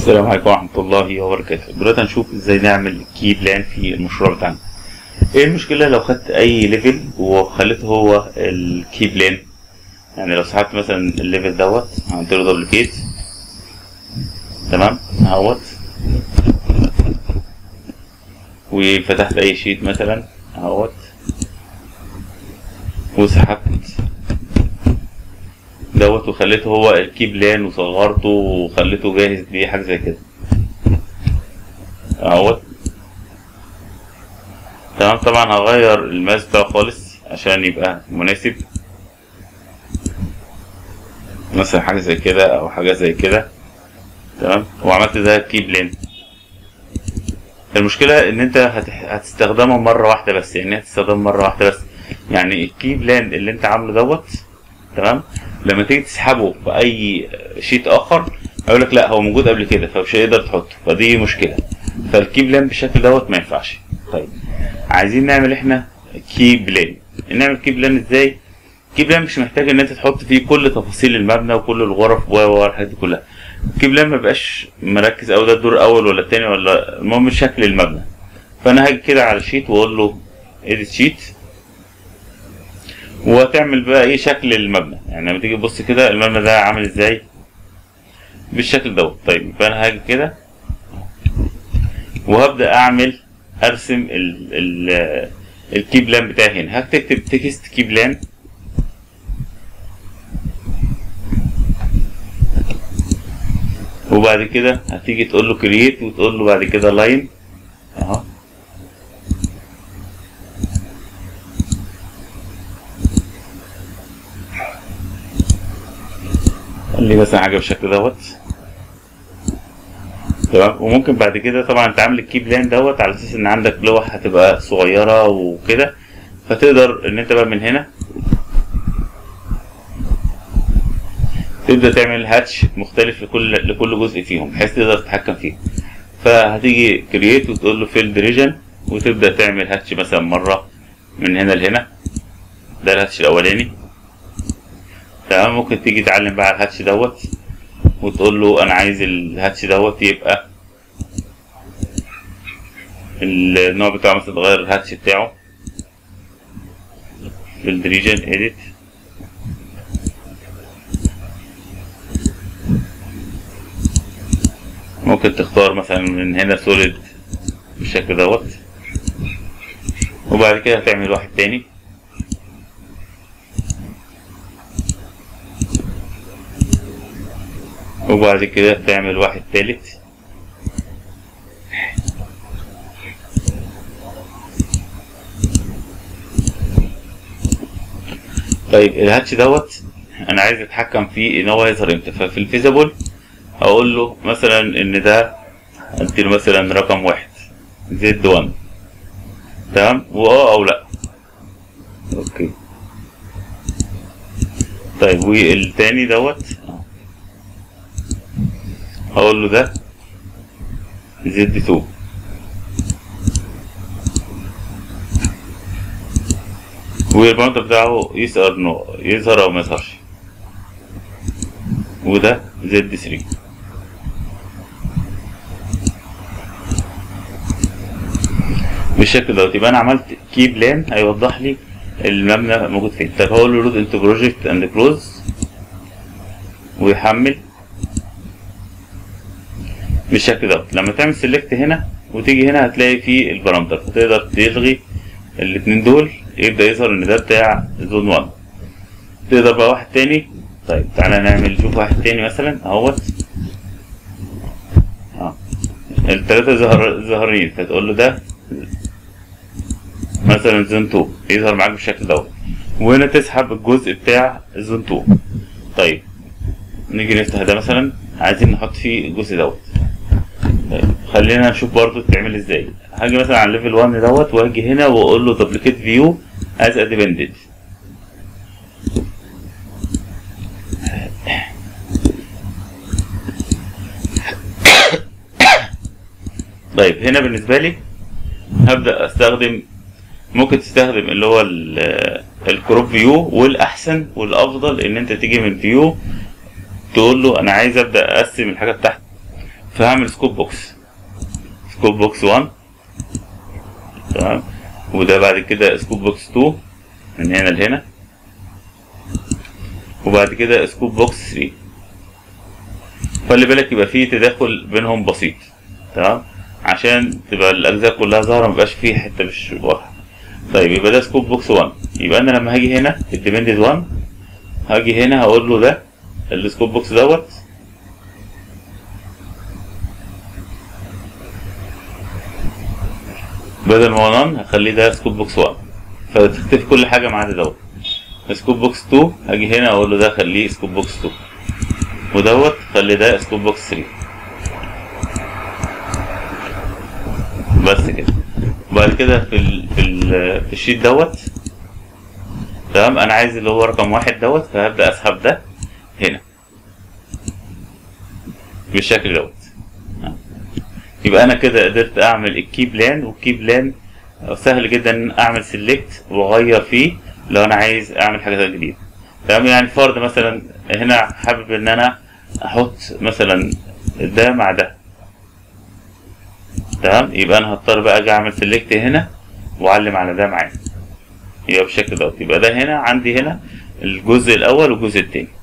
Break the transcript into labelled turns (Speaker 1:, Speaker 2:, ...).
Speaker 1: السلام عليكم ورحمة الله وبركاته دلوقتي هنشوف ازاي نعمل كي بلان في المشروع بتاعنا ايه المشكلة لو خدت اي ليفل وخليته هو الكي بلان يعني لو سحبت مثلا الليفل دوت عملت له دوبليكيت تمام اهوت وفتحت اي شيت مثلا اهوت وسحبت دوت وخليته هو الكي بلان وصغرته وخليته جاهز ليه حاجه زي كده اهوت تمام طبعا هغير الماس بتاعه خالص عشان يبقى مناسب مثلا حاجه زي كده او حاجه زي كده تمام وعملت ده كي بلان المشكلة ان انت هتح... هتستخدمه مرة واحدة بس يعني هتستخدمه مرة واحدة بس يعني الكي بلان اللي انت عامله دوت تمام لما تيجي تسحبه في اي شيت اخر هيقول لك لا هو موجود قبل كده فمش هيقدر تحطه فدي مشكلة فالكي بلان بالشكل دوت ما ينفعش طيب عايزين نعمل احنا كي بلان نعمل كي بلان ازاي كي بلان مش محتاج ان انت تحط فيه كل تفاصيل المبنى وكل الغرف و والحاجات دي كلها الكي بلان ما بقاش مركز او ده الدور الاول ولا التاني ولا المهم شكل المبنى فانا هاجي كده على الشيت واقول له اديت شيت وهتعمل بقى ايه شكل المبنى يعني لما تيجي تبص كده المبنى ده عامل ازاي بالشكل دوت طيب فانا هاجي كده وهبدا اعمل ارسم ال ال الكي بلان بتاعي هنا هكتب تكست كي بلان وبعد كده هتيجي تقول له كرييت وتقول له بعد كده لاين اهو خلي مثلا حاجه بالشكل دوت تمام وممكن بعد كده طبعا تعمل الكي بلان دوت على اساس ان عندك لوح هتبقى صغيره وكده فتقدر ان انت بقى من هنا تبدا تعمل هاتش مختلف لكل لكل جزء فيهم بحيث تقدر تتحكم فيه فهتيجي كرييت وتقول له فيلد ريجن وتبدا تعمل هاتش مثلا مره من هنا لهنا ده الهاتش الاولاني تمام ممكن تيجي تعلم بقى على الهاتش دوت وتقول له انا عايز الهاتش دوت يبقى النوع بتاعه مثلا تغير الهاتش بتاعه فيلد ريجن اديت ممكن تختار مثلا من هنا سوليد بالشكل دوت وبعد كده هتعمل واحد تاني وبعد كده تعمل واحد تالت طيب الهاتش دوت انا عايز اتحكم فيه ان هو يظهر امتى ففي الفيزابل هقول له مثلا ان ده اديله مثلا رقم واحد زد 1 تمام واه او لا اوكي طيب والتاني دوت هقول له ده زد 2 والباونت بتاعه يظهر نو يظهر او ما يظهرش وده زد 3 بالشكل دوت يبقى انا عملت كي بلان هيوضح لي المبنى موجود فين طب هقول له رود انتو بروجكت اند كلوز ويحمل بالشكل دوت لما تعمل سيلكت هنا وتيجي هنا هتلاقي فيه البارامتر فتقدر تلغي الاتنين دول يبدا يظهر ان ده بتاع زون 1 تقدر بقى واحد تاني طيب تعالى نعمل نشوف واحد تاني مثلا اهوت اه التلاتة ظهر ظاهرين فتقول له ده مثلا زون 2 يظهر معاك بالشكل دوت وهنا تسحب الجزء بتاع زون 2 طيب نيجي نفتح ده مثلا عايزين نحط فيه الجزء دوت طيب خلينا نشوف برضو تعمل ازاي هاجي مثلا على ليفل 1 دوت واجي هنا واقول له دبليكيت فيو از اديبندد طيب هنا بالنسبه لي هبدا استخدم ممكن تستخدم اللي هو الكروب فيو والاحسن والافضل ان انت تيجي من فيو تقول له انا عايز ابدا اقسم الحاجه بتاعتي فهعمل سكوب بوكس سكوب بوكس 1 تمام وده بعد كده سكوب بوكس 2 من هنا لهنا وبعد كده سكوب بوكس 3 خلي بالك يبقى فيه تداخل بينهم بسيط تمام عشان تبقى الاجزاء كلها ظاهره مبقاش فيه حته مش واضحه طيب يبقى ده سكوب بوكس 1 يبقى انا لما هاجي هنا في الديبندد 1 هاجي هنا هقول له ده السكوب بوكس دوت بدل ما هو نان هخليه ده سكوب بوكس 1 فتختفي كل حاجه ما عدا دوت سكوب بوكس 2 هاجي هنا اقول له ده خليه سكوب بوكس 2 ودوت خلي ده سكوب بوكس 3 بس كده وبعد كده في ال في ال في الشيت دوت تمام انا عايز اللي هو رقم واحد دوت فهبدا اسحب ده هنا بالشكل دوت يبقى انا كده قدرت اعمل الكي بلان والكي بلان سهل جدا اعمل سيلكت واغير فيه لو انا عايز اعمل حاجه جديده تمام يعني فرض مثلا هنا حابب ان انا احط مثلا ده مع ده تمام يبقى انا هضطر بقى اجي اعمل سيلكت هنا واعلم على ده معايا يبقى بالشكل دوت يبقى ده هنا عندي هنا الجزء الاول والجزء التاني